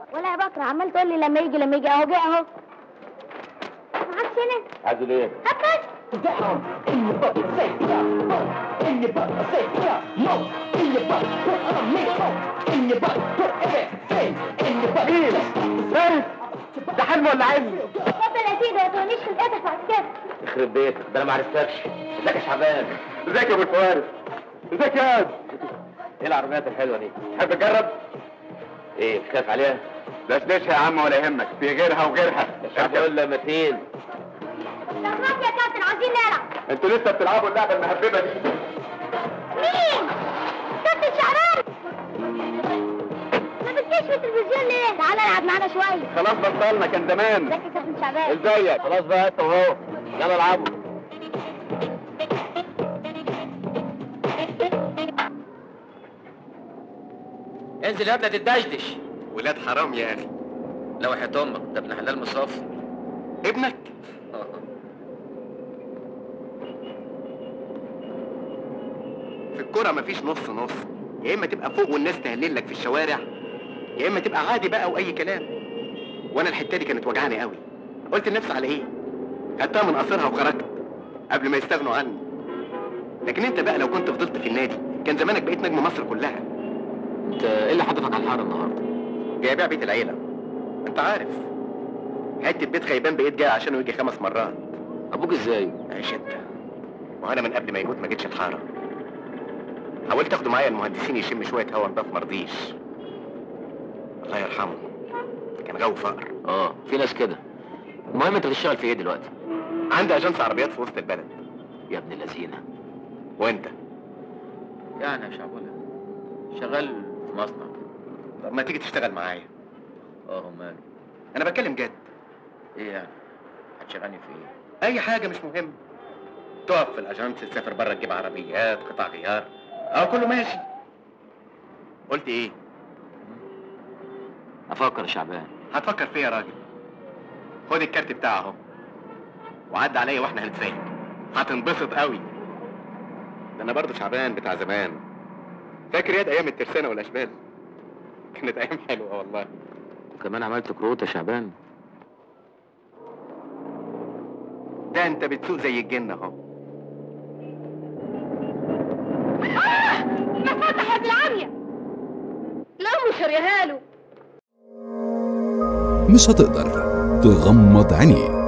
ولا يا بكر عمال تقول لي لما يجي لما يجي اهو جه اهو معاك هنا عايز ايه؟ هات بس مين؟ فارس ده حلم ولا علم؟ اتفضل يا سيدي ما تقوليش خلقتك بعد كده يخرب بيتك ده انا ما عرفتكش ازيك يا شعبان ازيك يا ابو الفوارس ازيك يا واد ايه العربيات الحلوه دي تحب تجرب ايه تخاف عليها لا تدشها يا عم ولا يهمك في غيرها وغيرها الشعب يقول لما متين لخبط يا كابتن عايزين نلعب انتوا لسه بتلعبوا اللعبه المهببه دي مين؟ كابتن شعبان ما بتجيش في التلفزيون ليه؟ تعالى العب معانا شوية خلاص بطلنا كان زمان ازيك يا كابتن شعبان ازيك خلاص بقى انت وهو يلا العبوا انزل يا ابني تدشدش ولاد حرام يا اخي لو وحياة امك ده ابن حلال مصاف ابنك في الكرة مفيش نص نص يا اما تبقى فوق والناس تهلل لك في الشوارع يا اما تبقى عادي بقى واي كلام وانا الحته دي كانت وجعاني قوي قلت لنفسي على ايه خدتها من قصرها وخرجت قبل ما يستغنوا عني لكن انت بقى لو كنت فضلت في النادي كان زمانك بقيت نجم مصر كلها انت ايه اللي حدفك على الحاره النهارده جاي ابيع بيت العيله انت عارف حته بيت خيبان بقيت جاي عشانه يجي خمس مرات ابوك ازاي عيش انت وانا من قبل ما يموت ما جيتش الحاره حاولت اخده معايا المهندسين يشم شويه هوا نضاف مرضيش الله يرحمه كان غاوي فقر اه في ناس كده المهم انت بتشتغل في ايه دلوقتي عندي اجنس عربيات في وسط البلد يا ابن اللذينه وانت يعني يا شعبولة شغال في مصنع كده طب ما تيجي تشتغل معايا اه ماله انا بتكلم جد ايه يعني هتشغلني في ايه اي حاجه مش مهم تقف في الاجنس تسافر بره تجيب عربيات قطع غيار اه كله ماشي قلت ايه افكر يا شعبان هتفكر فيا يا راجل خد الكارت بتاعه اهو وعد عليا واحنا هنتفاهم هتنبسط قوي ده انا برضه شعبان بتاع زمان فاكر ياد ايام الترسانه والاشبال كانت ايام حلوه والله وكمان عملت كروت يا شعبان ده انت بتسوق زي الجن اهو ما فتح يا ابن العمية لا مش شاريها له مش هتقدر تغمض عينيك